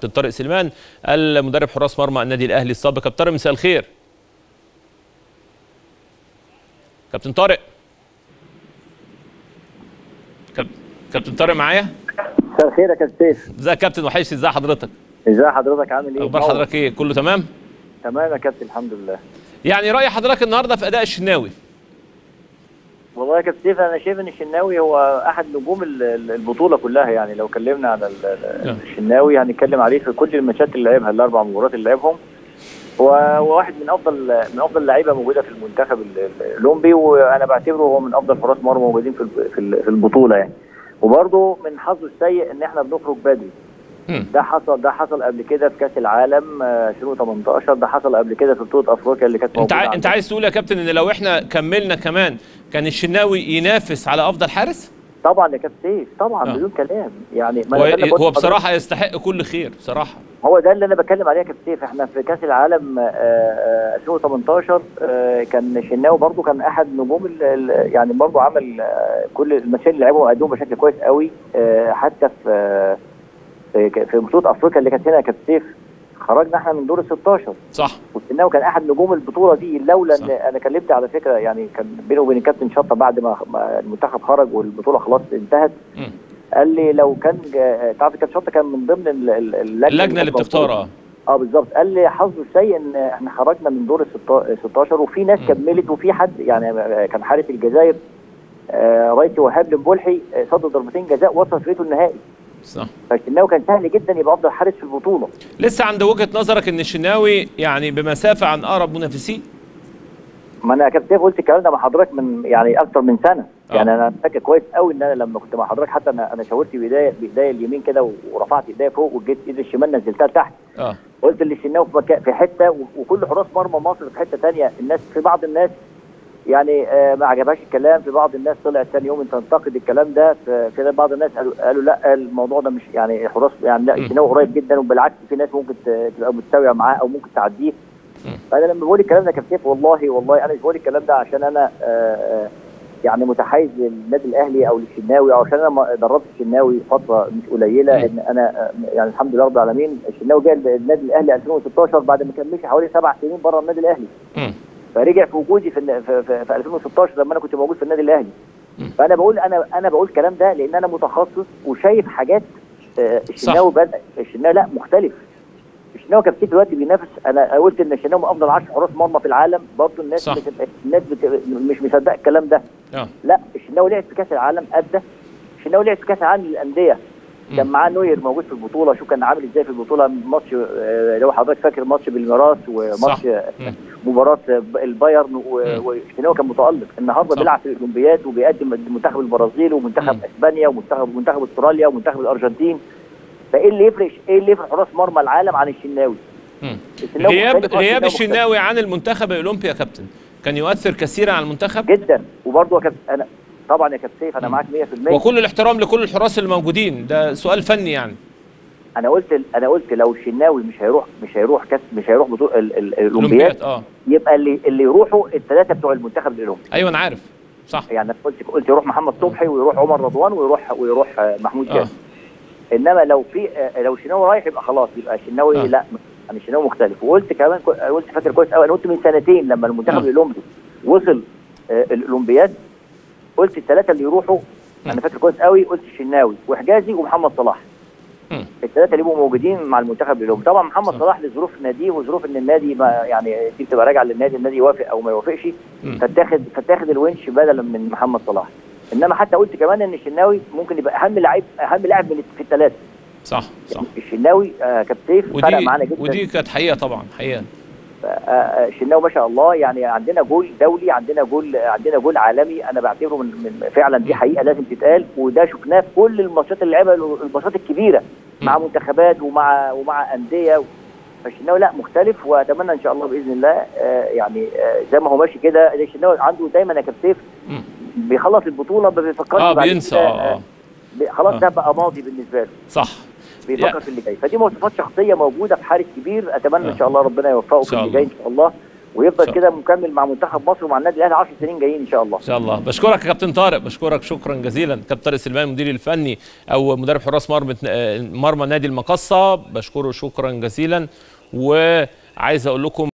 كابتن طارق سليمان المدرب حراس مرمى النادي الاهلي السابق كابتن طارق مساء الخير كابتن طارق كاب- كابتن طارق معايا مساء الخير يا كابتن سيف ازيك يا كابتن وحشني ازي حضرتك ازي حضرتك عامل ايه اخبار منور. حضرتك ايه كله تمام تمام يا كابتن الحمد لله يعني راي حضرتك النهارده في اداء الشناوي والله يا كابتن سيف انا شايف ان الشناوي هو احد نجوم ال- ال- البطوله كلها يعني لو كلمنا على ال- ال- نعم. الشناوي هنتكلم عليه في كل الماتشات اللي لعبها الاربع مباريات اللي لعبهم هو هو واحد من افضل من افضل اللعيبه موجوده في المنتخب ال- ال- الاولمبي وانا بعتبره هو من افضل حراس مرمى موجودين في الب- في ال- في البطوله يعني وبرضه من حظه السيء ان احنا بنخرج بدري مم. ده حصل ده حصل قبل كده في كاس العالم آه، 2018 ده حصل قبل كده في بطوله افريقيا اللي كانت انت موجوده عاي... انت عندنا. عايز تقول يا كابتن ان لو احنا كملنا كمان كان الشناوي ينافس على افضل حارس طبعا يا كابتن سيف طبعا آه. بدون كلام يعني ما هو, أنا ده اللي هو قلت بصراحه يستحق كل خير بصراحه هو ده اللي انا بتكلم عليه يا كابتن سيف احنا في كاس العالم آه، آه، 2018 آه، كان شناوي برضو كان احد نجوم ال- ال- يعني برضو عمل آه، كل الماتشين اللي لعبهم ادوهم بشكل كويس قوي آه، حتى في آه، في في بطوله افريقيا اللي كانت هنا يا كابتن سيف خرجنا احنا من دور ال 16 صح والشناوي كان احد نجوم البطوله دي لولا صح. ان انا كلمت على فكره يعني كان بينه وبين الكابتن شطه بعد ما ما المنتخب خرج والبطوله خلاص انتهت مم. قال لي لو كان جا- تعرف الكابتن شطه كان من ضمن ال- ال- اللجنه اللجنه اللي كانت بتختار موجودة. اه اه بالظبط قال لي حظه السيء ان احنا خرجنا من دور ال 16 وفي ناس مم. كملت وفي حد يعني كان حارس الجزائر آه رايتي وهاب المبولحي آه، صد ضربتين جزاء وصل فريقه النهائي صح فالشناوي كان سهل جدا يبقى افضل حارس في البطوله لسه عند وجهه نظرك ان الشناوي يعني بمسافه عن اقرب منافسيه ما انا يا كابتن سيف قلت الكلام ده مع حضرتك من يعني اكتر من سنه آه. يعني انا فاكر كويس قوي ان انا لما كنت مع حضرتك حتى انا انا شاورت بايديا بايديا اليمين كده ورفعت ايديا فوق وجيت ايدي الشمال نزلتها تحت اه قلت اللي الشناوي في مكان في حته و- وكل حراس مرمى مصر في حته ثانيه الناس في بعض الناس يعني آه ما عجبهاش الكلام في بعض الناس طلعت ثاني يوم تنتقد الكلام ده في في بعض الناس قالوا, قالوا لا الموضوع ده مش يعني حراس يعني لا م. الشناوي قريب جدا وبالعكس في ناس ممكن ت- تبقى متساويه معاه او ممكن تعديه م. فانا لما بقول الكلام ده يا كابتن سيف والله والله انا مش بقول الكلام ده عشان انا آه آه يعني متحيز للنادي الاهلي او للشناوي او عشان انا ما- دربت الشناوي فتره مش قليله م. ان انا آه، يعني الحمد لله رب العالمين الشناوي جاء النادي الاهلي 2016 بعد ما كان مشي حوالي سبع سنين بره النادي الاهلي مم. فرجع في وجودي في, الن- في, في, في 2016 لما انا كنت موجود في النادي الاهلي م. فانا بقول انا انا بقول الكلام ده لان انا متخصص وشايف حاجات آه، الشناوي بدا الشناوي لا مختلف الشناوي كان في دلوقتي بينافس انا قلت ان الشناوي من افضل 10 حراس مرمى في العالم برضه الناس صح. بت... الناس بت... مش مصدقه الكلام ده اه لا الشناوي لعب في كاس العالم ادى الشناوي لعب في كاس العالم للانديه م. كان معاه نوير موجود في البطوله شوف كان عامل ازاي في البطوله ماتش آه، لو حضرتك فاكر ماتش بالميراث وماتش صح. آه، مم. مباراه البايرن و- مم. والشناوي كان متالق النهارده صح. بيلعب في الاولمبياد وبيقدم منتخب البرازيل ومنتخب مم. اسبانيا ومنتخب منتخب استراليا ومنتخب الارجنتين فايه اللي يفرق ايه اللي يفرق حراس مرمى العالم عن الشناوي؟ مم. الشناوي غياب مختلف، آه، غياب مختلف. الشناوي عن المنتخب الاولمبي يا كابتن كان يؤثر كثيرا على المنتخب جدا وبرضه يا كابتن انا طبعا يا كابتن سيف انا مم. معاك 100% وكل الاحترام لكل الحراس الموجودين ده سؤال فني يعني انا قلت انا قلت لو الشناوي مش هيروح مش هيروح كاس مش هيروح بطوله ال- ال- الاولمبياد الاولمبياد اه يبقى اللي اللي يروحوا الثلاثه بتوع المنتخب الاولمبي ايوه انا عارف صح يعني أنا قلت قلت يروح محمد صبحي ويروح عمر رضوان ويروح ويروح آه، محمود اه جابر انما لو في آه، لو شناوي رايح يبقى خلاص يبقى الشناوي آه. لا يعني الشناوي مختلف وقلت كمان كو- قلت فاكر كويس قوي انا قلت من سنتين لما المنتخب آه. الاولمبي وصل آه، الاولمبياد قلت الثلاثه اللي يروحوا مم. انا فاكر كويس قوي قلت الشناوي وحجازي ومحمد صلاح مم. الثلاثه اللي يبقوا موجودين مع المنتخب الاولمبي طبعا محمد صح. صلاح لظروف ناديه وظروف ان النادي ما يعني دي بتبقى راجعه للنادي النادي يوافق او ما يوافقش مم. فتاخد فتاخد الونش بدلا من محمد صلاح انما حتى قلت كمان ان الشناوي ممكن يبقى اهم لعيب اهم لاعب من في الثلاثه صح صح يعني الشناوي آه كابتيف فرق ودي معانا جدا ودي كانت حقيقه طبعا حقيقه آه، آه، الشناوي ما شاء الله يعني عندنا جول دولي عندنا جول عندنا جول عالمي انا بعتبره من, من فعلا دي حقيقه لازم تتقال وده شفناه في كل الماتشات اللي لعبها الماتشات الكبيره مع منتخبات ومع ومع انديه فالشناوي لا مختلف واتمنى ان شاء الله باذن الله آه، يعني آه، زي ما هو ماشي كده الشناوي عنده دايما يا كابتن مم. بيخلص البطوله ما بيفكرش اه بعد بينسى كده، اه اه بي- خلاص آه. ده بقى ماضي بالنسبه له صح بيفكر يا- في اللي جاي فدي مواصفات شخصيه موجوده في حارس كبير اتمنى آه. ان شاء الله ربنا يوفقه إن في شاء اللي جاي ان شاء الله ويفضل شاء كده مكمل مع منتخب مصر ومع النادي الاهلي 10 سنين جايين ان شاء الله ان شاء الله بشكرك يا كابتن طارق بشكرك شكرا جزيلا كابتن طارق سليمان المدير الفني او مدرب حراس مرمى مرمى نادي المقصه بشكره شكرا جزيلا وعايز اقول لكم